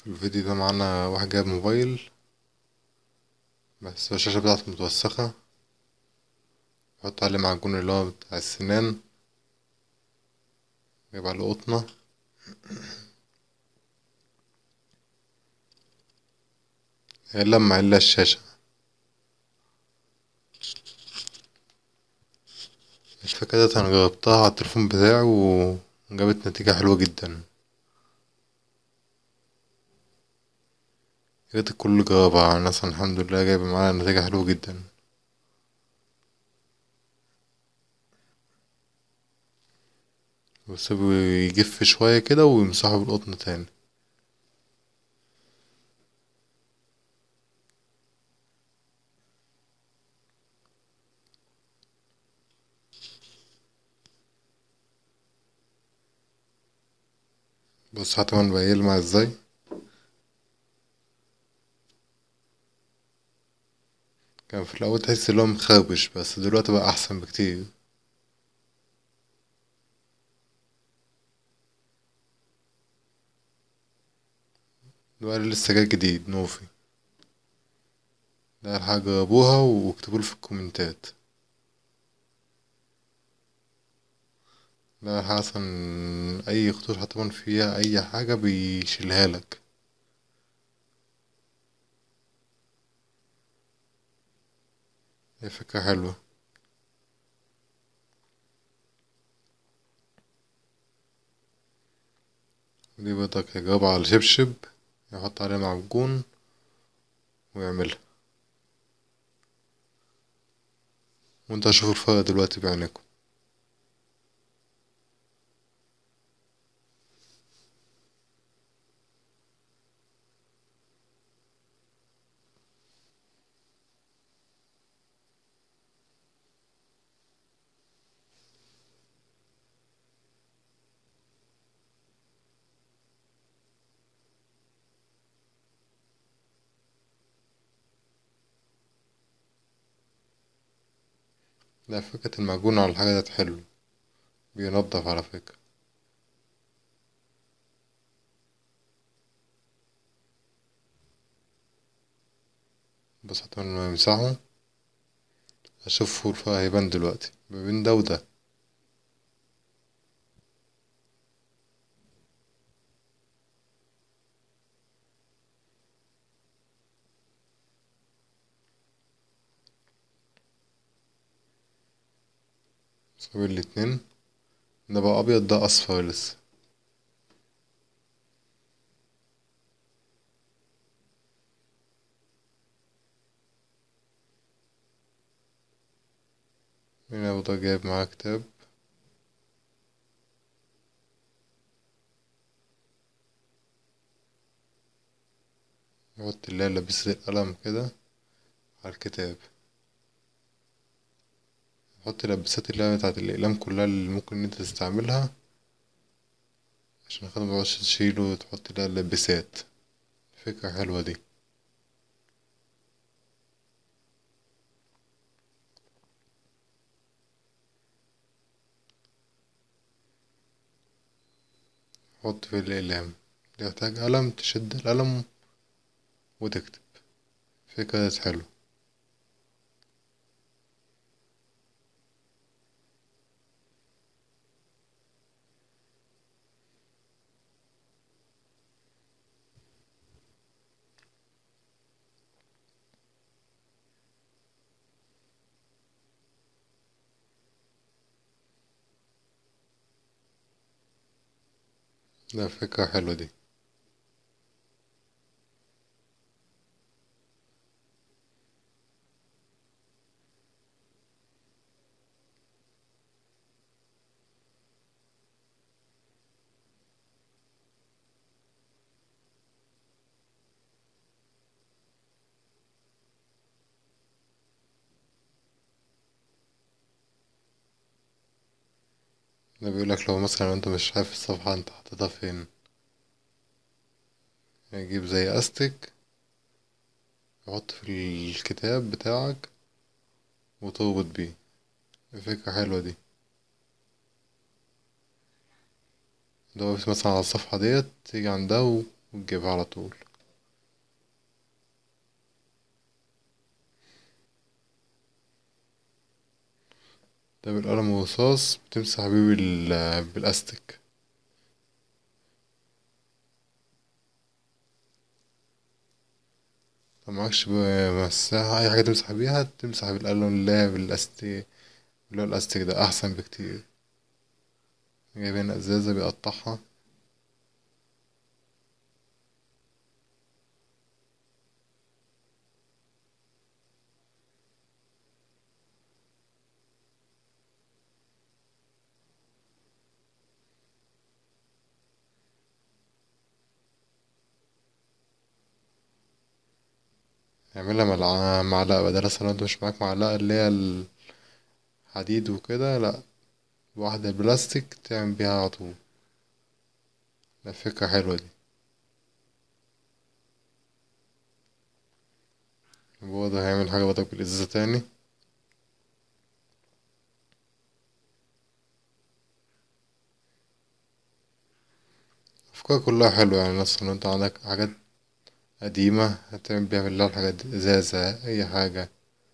في الفيديو ده معانا واحد جايب موبايل بس الشاشة بتاعته متوسخة بيحط عليه معجون اللي هو بتاع السنان جايب عليه قطنة هي لمع إلا الشاشة الفكرة ديت أنا جربتها على التليفون بتاعي وجابت نتيجة حلوة جدا ياريت الكل يجربها أنا أصلا الحمد لله جايبة معايا نتيجة حلوة جدا واسيبه يجف شوية كده ويمسحه بالقطن تاني بص حتى من بقى يلمع ازاي كان في الأول تحس اللي هو مخربش بس دلوقتي بقى أحسن بكتير دلوقتي لسه جاي جديد نوفي ده الحاجة جربوها واكتبولي في الكومنتات ده الحاجة أصلا أي خطوط حتى فيها أي حاجة بيشيلهالك هي فكرة حلوة دي بدك يجربها على شبشب يحط عليه معجون ويعملها وانت هشوف الفرق دلوقتي بعينيكم لا فكرة المعجون على الحاجة ديت حلو بينضف على فكرة بس حتى لما يمسحه هشوفه الفرق هيبان دلوقتي ما بين ده وده سوي الاتنين ده بقى أبيض ده أصفر لسه هنا برضه جايب معاه كتاب يحط اللي هي لبسة القلم كده على الكتاب حط لبسات اللي هي بتاعت الأقلام كلها اللي ممكن انت تستعملها عشان خاطر متبقاش تشيله وتحط لها اللبسات فكرة حلوة دي حط في الأقلام لو محتاج قلم تشد القلم وتكتب فكرة حلوة لا فكرة حلوة دي ده بيقولك لو مثلا انت مش شايف الصفحة انت حاططها فين هجيب زي استك تحط في الكتاب بتاعك وتربط بيه فكرة حلوة دي دوس مثلا على الصفحة ديت تيجي عندها وتجيبها على طول ده بالقلم الرصاص بتمسح بيه بال- بالاستيك لو معكش بقى مساحة أي حاجة تمسح بيها تمسح بالقلم اللي هي بالاستيك اللي هو الاستيك ده أحسن بكتير جايبين ازازة بيقطعها اعملها مع معلقة بدل مثلا لو انت مش معاك معلقة اللي هي الحديد وكده لأ واحدة بلاستيك تعمل بيها على طول ده فكرة حلوة دي وبرضه هيعمل حاجة برضك بالإزازة تاني الأفكار كلها حلوة يعني مثلا لو انت عندك حاجات قديمة هتعمل بيها بالله الحاجات دي إزازة أي حاجة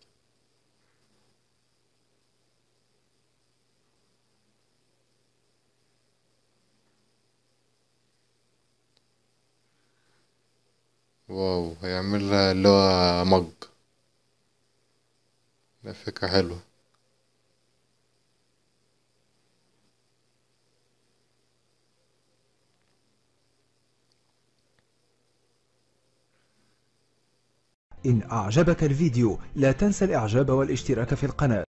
واو هيعملها اللي هو مج ده فكرة حلوة إن أعجبك الفيديو لا تنسى الإعجاب والاشتراك في القناة